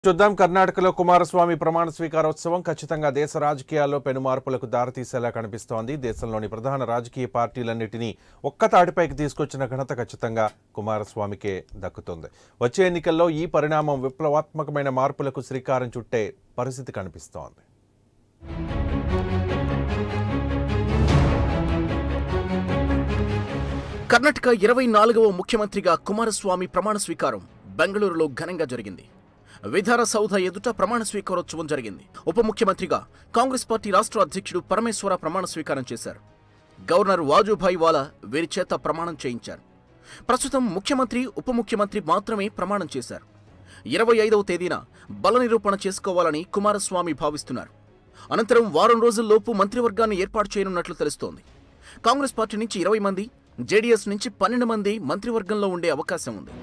చూద్దాం కర్ణాటకలో కుమారస్వామి ప్రమాణ స్వీకారోత్సవం ఖచ్చితంగా దేశ రాజకీయాల్లో పెను మార్పులకు దారితీసేలా కనిపిస్తోంది దేశంలోని ప్రధాన రాజకీయ పార్టీలన్నిటినీ ఒక్క తాటిపైకి తీసుకొచ్చిన ఘనత ఖచ్చితంగా కుమారస్వామికే దక్కుతుంది వచ్చే ఎన్నికల్లో ఈ పరిణామం విప్లవాత్మకమైన మార్పులకు శ్రీకారం చుట్టే పరిస్థితి కనిపిస్తోంది కర్ణాటక ఇరవై నాలుగవ ముఖ్యమంత్రిగా కుమారస్వామి ప్రమాణ స్వీకారం బెంగళూరులో ఘనంగా జరిగింది విధాన సౌధ ఎదుట ప్రమాణ స్వీకారోత్సవం జరిగింది ఉప ముఖ్యమంత్రిగా కాంగ్రెస్ పార్టీ రాష్ట్ర అధ్యక్షుడు పరమేశ్వర ప్రమాణ స్వీకారం చేశారు గవర్నర్ వాజుభాయ్ వాలా వీరి చేత ప్రమాణం చేయించారు ప్రస్తుతం ముఖ్యమంత్రి ఉప ముఖ్యమంత్రి మాత్రమే ప్రమాణం చేశారు ఇరవై ఐదవ తేదీన బల నిరూపణ చేసుకోవాలని కుమారస్వామి భావిస్తున్నారు అనంతరం వారం రోజుల్లోపు మంత్రివర్గాన్ని ఏర్పాటు చేయనున్నట్లు తెలుస్తోంది కాంగ్రెస్ పార్టీ నుంచి ఇరవై మంది జేడీఎస్ నుంచి పన్నెండు మంది మంత్రివర్గంలో ఉండే అవకాశం ఉంది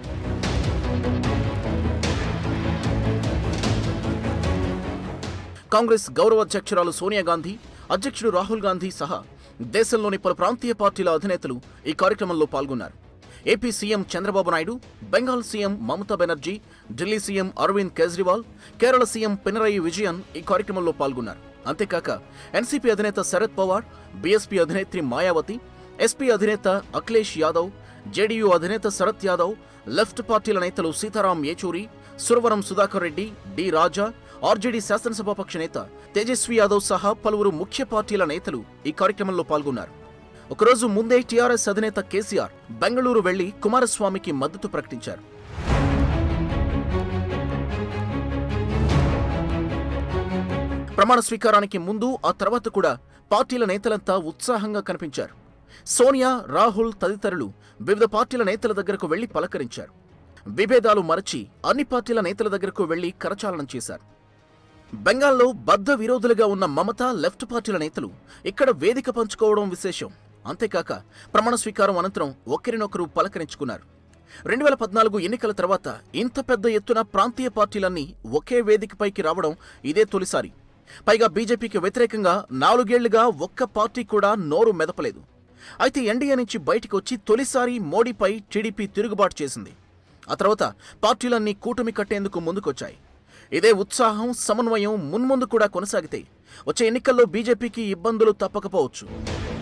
కాంగ్రెస్ గౌరవ అధ్యక్షురాలు సోనియా గాంధీ అధ్యక్షుడు రాహుల్ గాంధీ సహా దేశంలోని పలు ప్రాంతీయ పార్టీల అధినేతలు ఈ కార్యక్రమంలో పాల్గొన్నారు AP CM Chandrababu Naidu Bengal CM Mamata Banerjee Delhi CM Arvind Kejriwal Kerala CM Pinarayi Vijayan ఈ కార్యక్రమంలో పాల్గొన్నారు అంతేకాక ఎన్సీపీ అధినేత శరద్ పవార్ బీఎస్పీ అధినేత్రి మాయావతి ఎస్పీ అధినేత అఖిలేష్ యాదవ్ జేడీయూ అధినేత శరత్ యాదవ్ లెఫ్ట్ పార్టీల నేతలు సీతారాం ఏచూరి సురవరం సుధాకర్ రెడ్డి డి రాజా ఆర్జేడీ శాసనసభాపక్ష నేత తేజస్వి యాదవ్ సహా పలువురు ముఖ్య పార్టీల నేతలు ఈ కార్యక్రమంలో పాల్గొన్నారు ఒకరోజు ముందే టీఆర్ఎస్ అధినేత కేసీఆర్ బెంగళూరు వెళ్లి కుమారస్వామికి మద్దతు ప్రకటించారు ప్రమాణ స్వీకారానికి ముందు ఆ తర్వాత కూడా పార్టీల నేతలంతా ఉత్సాహంగా కనిపించారు సోనియా రాహుల్ తదితరులు వివిధ పార్టీల నేతల దగ్గరకు వెళ్లి పలకరించారు విభేదాలు మరచి అన్ని పార్టీల నేతల దగ్గరకు వెళ్లి కరచాలనం చేశారు బెంగాల్లో బద్ధ విరోధులుగా ఉన్న మమత లెఫ్ట్ పార్టీల నేతలు ఇక్కడ వేదిక పంచుకోవడం విశేషం అంతేకాక ప్రమాణ స్వీకారం అనంతరం ఒకరినొకరు పలకరించుకున్నారు రెండు వేల పద్నాలుగు ఎన్నికల తర్వాత ఇంత పెద్ద ఎత్తున ప్రాంతీయ పార్టీలన్నీ ఒకే వేదికపైకి రావడం ఇదే తొలిసారి పైగా బీజేపీకి వ్యతిరేకంగా నాలుగేళ్లుగా ఒక్క పార్టీ కూడా నోరు మెదపలేదు అయితే ఎన్డీఏ నుంచి బయటికి వచ్చి తొలిసారి మోడీపై టీడీపీ తిరుగుబాటు చేసింది ఆ తర్వాత పార్టీలన్నీ కూటమి కట్టేందుకు ముందుకొచ్చాయి ఇదే ఉత్సాహం సమన్వయం మున్ముందు కూడా కొనసాగితే వచ్చే ఎన్నికల్లో బీజేపీకి ఇబ్బందులు తప్పకపోవచ్చు